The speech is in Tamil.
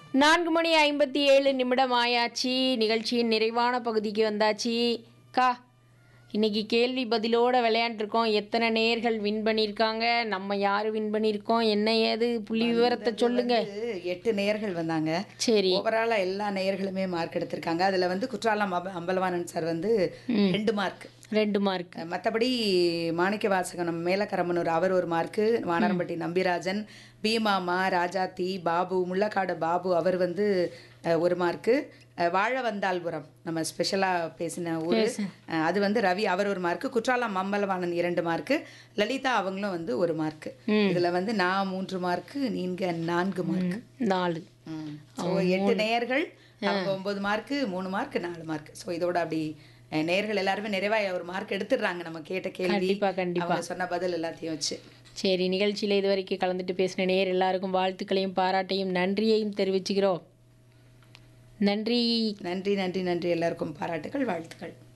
நான்கு மணி ஐம்பத்தி ஏழு நிமிடம் ஆயாச்சு நிகழ்ச்சியின் நிறைவான பகுதிக்கு வந்தாச்சு கா இன்னைக்கு கேள்வி பதிலோட விளையாண்டுருக்கோம் எத்தனை நேர்கள் வின் பண்ணியிருக்காங்க நம்ம யார் வின் பண்ணியிருக்கோம் என்ன ஏது புள்ளி விவரத்தை சொல்லுங்க வந்து எட்டு நேயர்கள் வந்தாங்க சரி ஓவராலா எல்லா நேயர்களுமே மார்க் எடுத்திருக்காங்க அதுல வந்து குற்றாலம் அம்ப- அம்பலவாணன் சார் வந்து ரெண்டு மார்க் ரெண்டு மார்க் மற்றபடி மாணிக்க வாசகம் நம்ம மேலக்கரம்பனூர் அவர் ஒரு மார்க்கு வானரம்பட்டி நம்பிராஜன் பீமாமா ராஜாத்தி பாபு முள்ளக்காடு பாபு அவர் வந்து அஹ், ஒரு மார்க்கு அஹ், வாழ வந்தால்புரம் நம்ம ஸ்பெஷலாக பேசின ஊர் அஹ், அது வந்து ரவி அவர் ஒரு மார்க்கு குற்றாலம் மம்பலவாணன் இரண்டு மார்க்கு லலிதா அவங்களும் வந்து ஒரு மார்க்கு இதுல வந்து நான் மூன்று மார்க்கு நீங்க நான்கு மார்க் நாலு ஸோ எட்டு நேயர்கள் அவங்க ஒன்பது மார்க்கு மூணு மார்க் நாலு மார்க் ஸோ இதோட அப்படி அஹ், நேயர்கள் எல்லாருமே நிறைவா ஒரு மார்க் எடுத்துடுறாங்க நம்ம கேட்ட கேள்வி கண்டிப்பா கண்டிப்பா அவங்க சொன்ன பதில் எல்லாத்தையும் வச்சு சரி நிகழ்ச்சியில் இது வரைக்கும் கலந்துட்டு பேசின நேர் எல்லாருக்கும் வாழ்த்துக்களையும் பாராட்டையும் நன்றியையும் தெரிவிச்சுக்கிறோம் நன்றி நன்றி நன்றி நன்றி எல்லாருக்கும் பாராட்டுகள் வாழ்த்துக்கள்